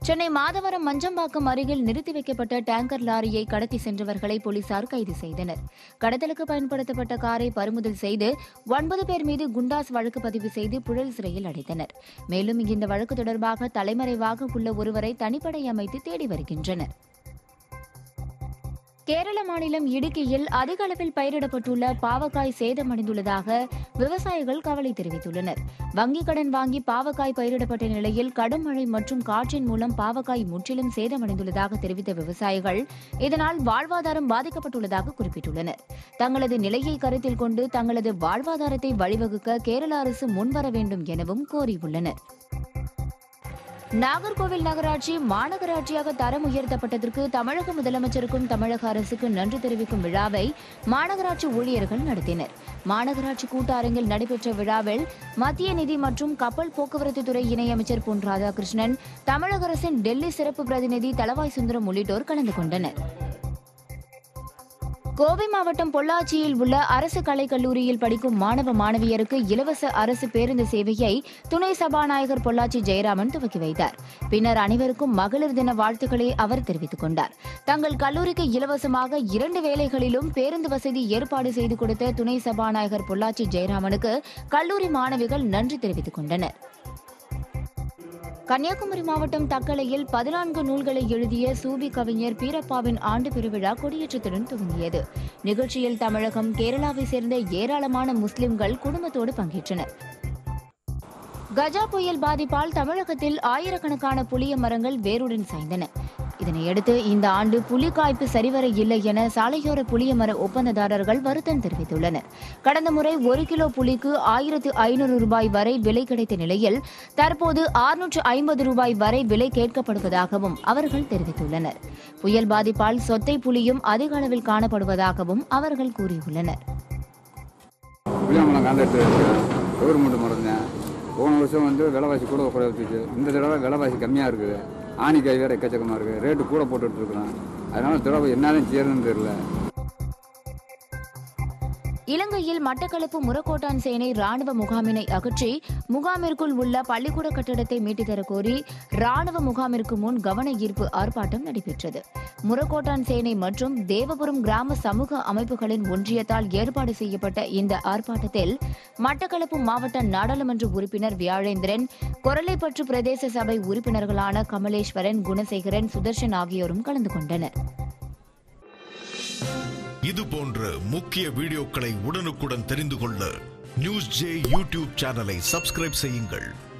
சென்னை மாதவரம் மஞ்சம்பாக்கம் அருகில் நிறுத்தி வைக்கப்பட்ட டேங்கர் லாரியை கடத்தி சென்றவர்களை போலீசார் கைது செய்தனர் கடத்தலுக்கு பயன்படுத்தப்பட்ட காரை பறிமுதல் செய்து ஒன்பது பேர் மீது குண்டாஸ் வழக்கு பதிவு செய்து புழல் சிறையில் அடைத்தனர் மேலும் இந்த வழக்கு தொடர்பாக தலைமறைவாக உள்ள ஒருவரை தனிப்படை அமைத்து தேடி வருகின்றனர் கேரள மாநிலம் இடுக்கியில் அதிக அளவில் பயிரிடப்பட்டுள்ள பாவக்காய் சேதமடைந்துள்ளதாக விவசாயிகள் கவலை தெரிவித்துள்ளனர் வங்கிக் கடன் வாங்கி பாவக்காய் பயிரிடப்பட்ட நிலையில் கடும் மழை மற்றும் காற்றின் மூலம் பாவக்காய் முற்றிலும் சேதமடைந்துள்ளதாக தெரிவித்த விவசாயிகள் இதனால் வாழ்வாதாரம் பாதிக்கப்பட்டுள்ளதாக குறிப்பிட்டுள்ளனர் தங்களது நிலையை கருத்தில் கொண்டு தங்களது வாழ்வாதாரத்தை வழிவகுக்க கேரள அரசு முன்வர வேண்டும் எனவும் கோரியுள்ளனர் நாகர்கோவில் நகராட்சி மாநகராட்சியாக தரம் உயர்த்தப்பட்டதற்கு தமிழக முதலமைச்சருக்கும் தமிழக அரசுக்கு நன்றி தெரிவிக்கும் விழாவை மாநகராட்சி ஊழியர்கள் நடத்தினர் மாநகராட்சி கூட்டரங்கில் நடைபெற்ற விழாவில் மத்திய நிதி மற்றும் கப்பல் போக்குவரத்து துறை இணையமைச்சர் பொன் ராதாகிருஷ்ணன் தமிழக அரசின் டெல்லி சிறப்பு பிரதிநிதி தளவாய் சுந்தரம் உள்ளிட்டோர் கலந்து கொண்டனர் கோவை மாவட்டம் பொள்ளாச்சியில் உள்ள அரசு கலைக் கல்லூரியில் படிக்கும் மாணவ மாணவியருக்கு இலவச அரசு பேருந்து சேவையை துணை சபாநாயகர் பொள்ளாச்சி ஜெயராமன் துவக்கி வைத்தார் பின்னர் அனைவருக்கும் மகளிர் தின வாழ்த்துக்களை அவர் தெரிவித்துக் கொண்டார் தங்கள் கல்லூரிக்கு இலவசமாக இரண்டு வேளைகளிலும் பேருந்து வசதி ஏற்பாடு செய்து கொடுத்த துணை சபாநாயகர் பொள்ளாச்சி ஜெயராமனுக்கு கல்லூரி மாணவிகள் நன்றி தெரிவித்துக் கொண்டனர் கன்னியாகுமரி மாவட்டம் தக்கலையில் பதினான்கு நூல்களை எழுதிய சூபி கவிஞர் பீரப்பாவின் ஆண்டு பெருவிழா கொடியேற்றத்துடன் துவங்கியது நிகழ்ச்சியில் தமிழகம் கேரளாவை சேர்ந்த ஏராளமான முஸ்லிம்கள் குடும்பத்தோடு பங்கேற்றனர் கஜா புயல் பாதிப்பால் தமிழகத்தில் ஆயிரக்கணக்கான புளிய மரங்கள் வேருடன் சாய்ந்தன இதனையடுத்து இந்த ஆண்டு புலி காய்ப்பு சரிவர இல்லை என சாலையோர புளிய மர ஒப்பந்ததாரர்கள் வருத்தம் தெரிவித்துள்ளனர் கடந்த முறை ஒரு கிலோ புலிக்கு ஆயிரத்து ஐநூறு ரூபாய் வரை விலை கிடைத்த நிலையில் தற்போது ஆறுநூற்று ஐம்பது ரூபாய் வரை விலை கேட்கப்படுவதாகவும் அவர்கள் தெரிவித்துள்ளனர் புயல் பாதிப்பால் சொத்தை புலியும் அதிக அளவில் காணப்படுவதாகவும் அவர்கள் கூறியுள்ளனர் புளியாமலம் கான்ட்ராக்ட் இருக்கிறேன் கவர்மெண்ட் மரம் தான் போன வருஷம் வந்து விலைவாசி கூட குறைச்சிச்சு இந்த தடவை விலைவாசி கம்மியாக இருக்குது ஆணிக்காய் வேறு எக்கச்சக்கமாக இருக்குது ரேட்டு கூட போட்டுட்ருக்குறோம் அதனால இந்த தடவை என்னதான் செய்யறதுன்னு தெரியல இலங்கையில் மட்டக்களப்பு முரக்கோட்டான் சேனை ராணுவ முகாமினை அகற்றி முகாமிற்குள் உள்ள பள்ளிக்கூட கட்டடத்தை மீட்டுத் தரக் கோரி ராணுவ முகாமிற்கு முன் கவன ஈர்ப்பு ஆர்ப்பாட்டம் நடைபெற்றது முரக்கோட்டான் சேனை மற்றும் தேவபுரம் கிராம சமூக அமைப்புகளின் ஒன்றியத்தால் ஏற்பாடு செய்யப்பட்ட இந்த ஆர்ப்பாட்டத்தில் மட்டக்களப்பு மாவட்ட நாடாளுமன்ற உறுப்பினர் வியாழேந்திரன் கொரலைப்பற்று பிரதேச சபை உறுப்பினர்களான கமலேஸ்வரன் குணசேகரன் சுதர்ஷன் ஆகியோரும் கலந்து கொண்டனர் இது போன்ற முக்கிய வீடியோக்களை உடனுக்குடன் தெரிந்து கொள்ள நியூஸ் ஜே யூடியூப் சேனலை சப்ஸ்கிரைப் செய்யுங்கள்